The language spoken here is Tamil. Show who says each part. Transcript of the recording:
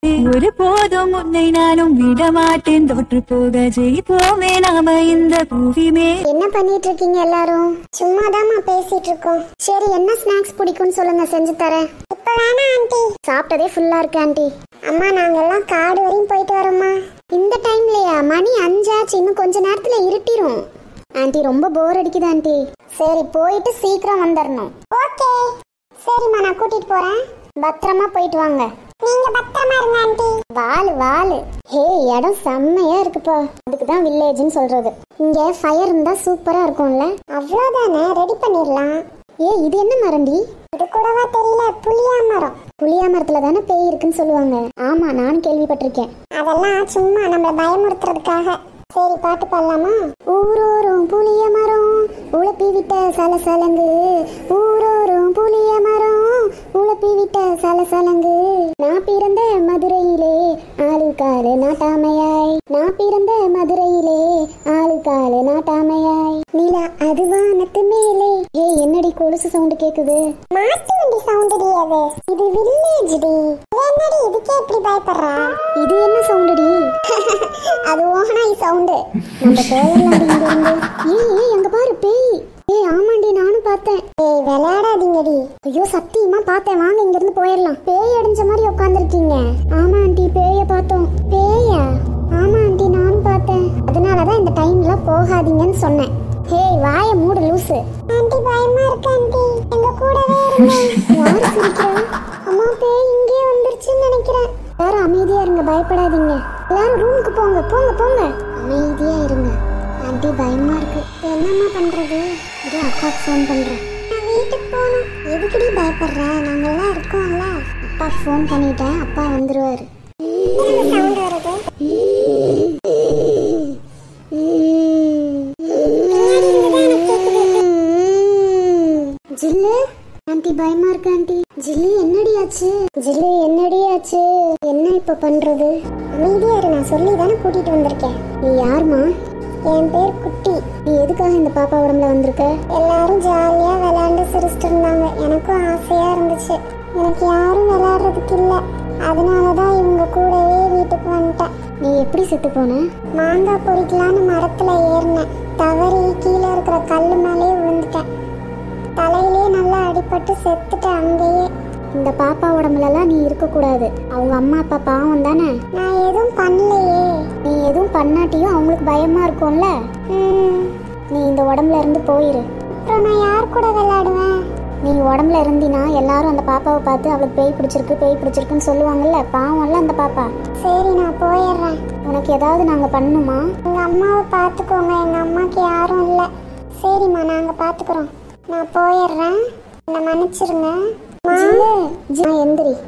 Speaker 1: ஒரு போதும் உன்னை நானும் விடமாட்டேன் தோற்று போக ஜெயிப்போமே நாம இந்த பூவிமே
Speaker 2: என்ன பண்ணிட்டு இருக்கீங்க எல்லாரும் சும்மாதாம்மா பேசிட்டு இருக்கோம் சரி என்ன ஸ்நாக்ஸ் பிடிக்கும்னு சொல்லுங்க செஞ்சு தரேன் இப்ப வேணா ஆண்டி சாப்பிட்டதே ஃபுல்லா இருக்கு ஆண்டி அம்மா நாங்க எல்லாம் காடு வரையும் போயிட்டு வரோம்மா இந்த டைம்லயா மணி அஞ்சாச்சு இன்னும் கொஞ்ச நேரத்துல இருட்டிரும் ஆண்டி ரொம்ப போர் அடிக்குது ஆண்டி சரி போயிட்டு சீக்கிரம் வந்துடணும் ஓகே சரிம்மா நான் கூட்டிட்டு போறேன் பத்திரமா போயிட்டு வாங்க நீங்க பத்திரமா இருங்க ஆண்டி வாலு வாலு ஹே இடம் செம்மையா இருக்குப்பா அதுக்கு தான் வில்லேஜ்னு சொல்றது இங்க ஃபயர் இருந்தா சூப்பரா இருக்கும்ல அவ்வளவுதானே ரெடி பண்ணிடலாம் ஏ இது என்ன மரண்டி இது கூடவா தெரியல புளியா மரம் புளியா மரத்துல தானே பேய் இருக்குன்னு சொல்லுவாங்க ஆமா நானும் கேள்விப்பட்டிருக்கேன் அதெல்லாம் சும்மா நம்மள பயமுறுத்துறதுக்காக சரி பாட்டு பாடலாமா ஊரோரும் புளிய மரம் உழப்பி விட்ட சலசலங்கு ஊரோரும் புளிய மரம் உழப்பி விட்ட சலசலங்கு நான் பிறந்த மதுரையிலே ஆளுக்காலு நாட்டாமையாய் நான் பிறந்த மதுரையிலே ஆளுக்காலு நாட்டாமையாய் நிலா அது வானத்து மேலே ஏய் என்னடி கொலுசு சவுண்ட் கேக்குது மாட்டு வண்டி சவுண்ட் டி அது இது வில்லேஜ் டி என்னடி இதுக்கே இப்படி பயப்படுறா இது என்ன சவுண்ட் டி அது ஓஹனாய் சவுண்ட் நம்ம போயிடலாம் இங்க இருந்து ஏய் ஏய் அங்க பாரு பேய் ஏய் ஆமாண்டி நானும் பார்த்தேன் ஏய் விளையாடாதீங்கடி ஐயோ சத்தியமா பார்த்தேன் வாங்க இங்க இருந்து போயிடலாம் பேய் அடைஞ்ச மாதிரி உட்காந்துருக்கீங்க ஆமா ஆண்டி பேய பார்த்தோம் பேயா ஆமா ஆண்டி நானும் பார்த்தேன் அதனாலதான் இந்த டைம்ல போகாதீங்கன்னு சொன்னேன் ஹேய் வாய மூடு லூசு ஆண்டி பயமா இருக்கு ஆண்டி எங்க கூடவே இருங்க யார் சிரிக்கிறா அம்மா பேய் இங்கே வந்துருச்சுன்னு நினைக்கிறேன் எல்லாரும் அமைதியா இருங்க பயப்படாதீங்க எல்லாரும் ரூமுக்கு போங்க போங்க போங்க அமைதியா இருங்க ஆண்டி பயமா இருக்கு இப்ப என்னம்மா பண்றது இது அப்பாக்கு ஃபோன் பண்றேன் நான் வீட்டுக்கு போகணும் எதுக்குடி பயப்படுற நாங்கெல்லாம் இருக்கோம்ல அப்பாக்கு ஃபோன் பண்ணிட்டேன் அப்பா வந்துருவாரு சவுண்ட் வருது ஜில்லு ஆண்டி பயமா இருக்கு ஆண்டி ஜில்லு என்னடி ஆச்சு ஜில்லு என்னடி ஆச்சு என்ன இப்ப பண்றது அமைதியா இரு நான் சொல்லி தானே கூட்டிட்டு வந்திருக்கேன் நீ யாருமா என் பேர் குட்டி நீ எதுக்காக இந்த பாப்பா உடம்புல வந்திருக்க எல்லாரும் ஜாலியா விளையாண்டு சிரிச்சிட்டு இருந்தாங்க எனக்கும் ஆசையா இருந்துச்சு எனக்கு யாரும் விளையாடுறதுக்கு இல்ல அதனாலதான் இவங்க கூடவே வீட்டுக்கு வந்துட்டேன் நீ எப்படி செத்து போன மாங்காய் பொறிக்கலான்னு மரத்துல ஏறினேன் தவறி கீழே இருக்கிற கல்லு மேலே விழுந்துட்டேன் தலையிலே நல்லா அடிபட்டு செத்துட்டேன் அங்கேயே இந்த பாப்பா உடம்புலலாம் நீ இருக்கக்கூடாது அவங்க அம்மா அப்பா பாவம் தானே நான் எதுவும் பண்ணலையே நீ எதுவும் பண்ணாட்டியும் அவங்களுக்கு பயமா இருக்கும்ல நீ இந்த உடம்புல இருந்து போயிரு அப்புறம் நான் யார் கூட விளையாடுவேன் நீ உடம்புல இருந்தினா எல்லாரும் அந்த பாப்பாவை பார்த்து அவளுக்கு பேய் பிடிச்சிருக்கு பேய் பிடிச்சிருக்குன்னு சொல்லுவாங்கல்ல பாவம்ல அந்த பாப்பா சரி நான் போயிடுறேன் உனக்கு ஏதாவது நாங்க பண்ணணுமா எங்க அம்மாவை பார்த்துக்கோங்க எங்க அம்மாக்கு யாரும் இல்லை சரிம்மா நாங்க பார்த்துக்குறோம் நான் போயிடுறேன் என்னை மன்னிச்சிருங்க ஜில்லு, ஜி- ஆ, எந்திரி